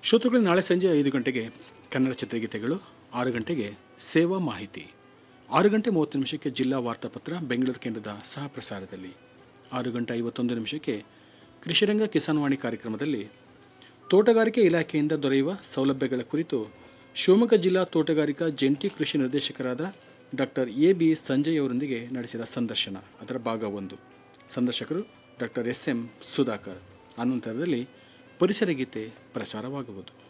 ಶ್ರೋತೃಗಳು ನಾಳೆ ಸಂಜೆ ಐದು ಗಂಟೆಗೆ ಕನ್ನಡ ಚಿತ್ರಗೀತೆಗಳು ಆರು ಗಂಟೆಗೆ ಸೇವಾ ಮಾಹಿತಿ ಆರು ಗಂಟೆ ಮೂವತ್ತು ನಿಮಿಷಕ್ಕೆ ಜಿಲ್ಲಾ ವಾರ್ತಾಪತ್ರ ಬೆಂಗಳೂರು ಕೇಂದ್ರದ ಸಹ ಪ್ರಸಾರದಲ್ಲಿ ಆರು ಗಂಟೆ ಐವತ್ತೊಂದು ನಿಮಿಷಕ್ಕೆ ಕೃಷಿರಂಗ ಕಿಸಾನ್ವಾಣಿ ಕಾರ್ಯಕ್ರಮದಲ್ಲಿ ತೋಟಗಾರಿಕೆ ಇಲಾಖೆಯಿಂದ ದೊರೆಯುವ ಸೌಲಭ್ಯಗಳ ಕುರಿತು ಶಿವಮೊಗ್ಗ ಜಿಲ್ಲಾ ತೋಟಗಾರಿಕಾ ಜಂಟಿ ಕೃಷಿ ನಿರ್ದೇಶಕರಾದ ಡಾಕ್ಟರ್ ಎ ಬಿ ಸಂಜಯ್ ಅವರೊಂದಿಗೆ ನಡೆಸಿದ ಸಂದರ್ಶನ ಅದರ ಭಾಗ ಒಂದು ಸಂದರ್ಶಕರು ಡಾಕ್ಟರ್ ಎಸ್ ಎಂ ಸುಧಾಕರ್ ಅನಂತರದಲ್ಲಿ ಪರಿಸರ ಗೀತೆ ಪ್ರಸಾರವಾಗುವುದು